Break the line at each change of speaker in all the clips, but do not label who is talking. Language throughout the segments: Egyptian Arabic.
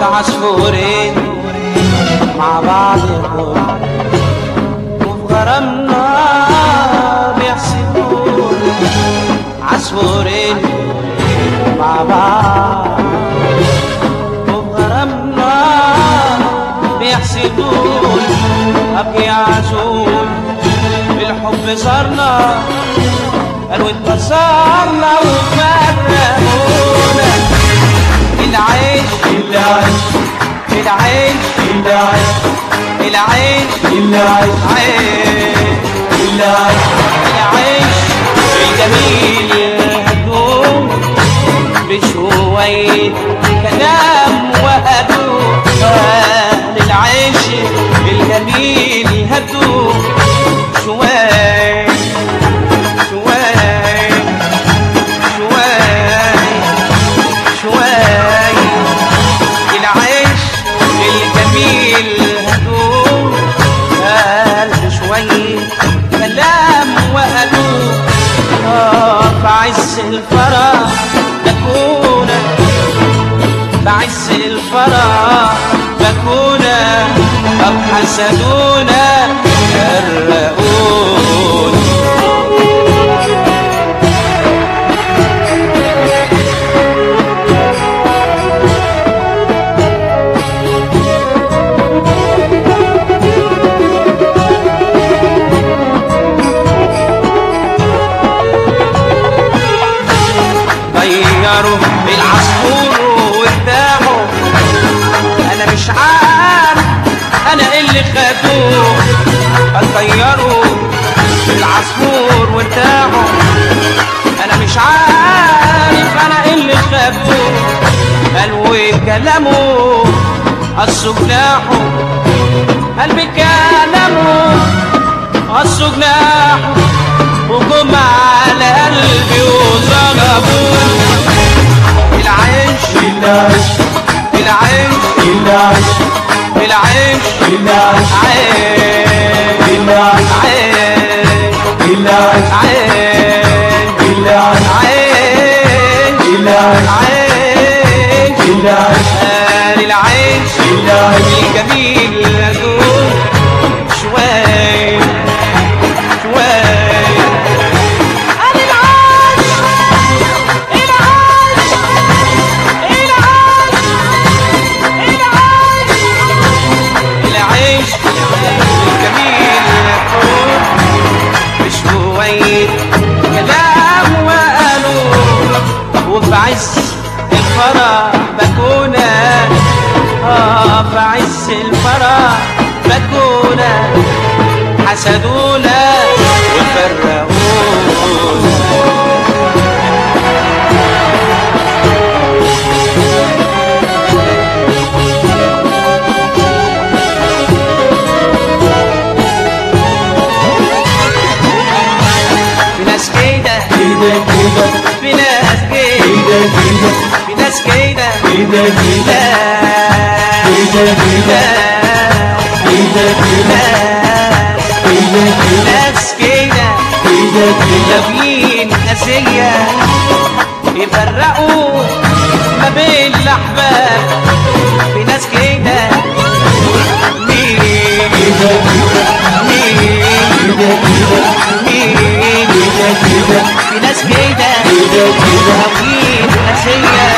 عصفورين مع بعض يقول وفي غرامنا بيحسبون عصفورين مع بعض وفي غرامنا بيحسدون أبكي عزول بالحب صارنا قالوا اتكسرنا وفرقونا العيش
العيش
العيش
العيش
العيش
العيش
عيش
العيش
العيش الجميل هدوم بشوية كلام وهدوء أهل العيش الجميل هدوء شوية شوية شوية شوية العيش الجميل هدوء قلب شوية كلام وقالوا آه بعز الفرح بكون بعز الفرح بكون أو حسدونا فرقون غيروا العصفور وارتاحوا انا مش عارف انا إيه اللي خدوه غيروا العصفور وارتاحوا انا مش عارف انا إيه اللي خدوه قالوا كلامه قصوا جناحه قلبي كلامه قصوا جناحه وجم على قلبي وظلموا العيش
العيش
العيش
العيش
العيش
العيش
عيش
العيش
عيش
العيش
عيش
العيش
عيش
العيش
عيش
العيش
قال العيش
العيش
الجميل لدول شوي شوي قال العيش العيش العيش العيش العيش الجميل لدول بشوية كلام وقالوا وفي عز الفرح بكونا اه في عز الفرح بكونا حسدونا وفرقونا في ناس كده
كده كده
في ناس كده
كده كده
في ناس كده
كده كده
لا
كده كده
لا
كده كده كده
ناس كده
كده كده
لابين أسية يفرقوا ما بين الأحباب في ناس كده مين
كده كده
مين
كده كده
مين
كده كده
في ناس كده
كده كده
لابين أسية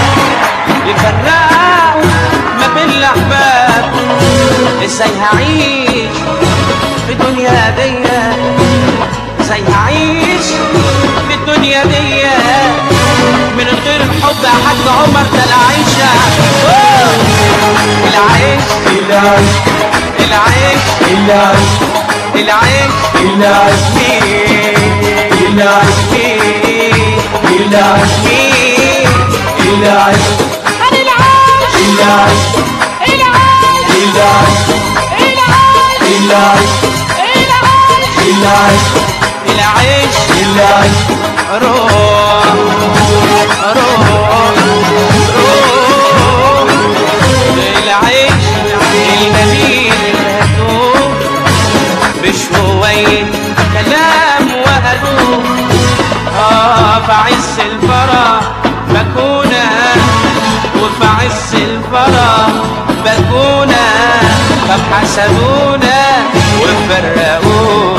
يفرقوا ما بين الأحباب ازاي هعيش في الدنيا دي ازاي هعيش في الدنيا دي من غير الحب يا حاج عمر ده العيشة أوه. العيش
العيش
العيش
العيش
العيش
العيش
مين
العيش
مين
العيش
مين
العيش
أنا العيش
العيش
العيش
العيش
العيش
العيش
العيش
العيش
العيش
العيش
روح روح روح العيش الجميل الهدوء بشوية كلام وهدوء اه في عز الفرح بكون وفي عز الفرح شبكونا طب حسدونا وفرقونا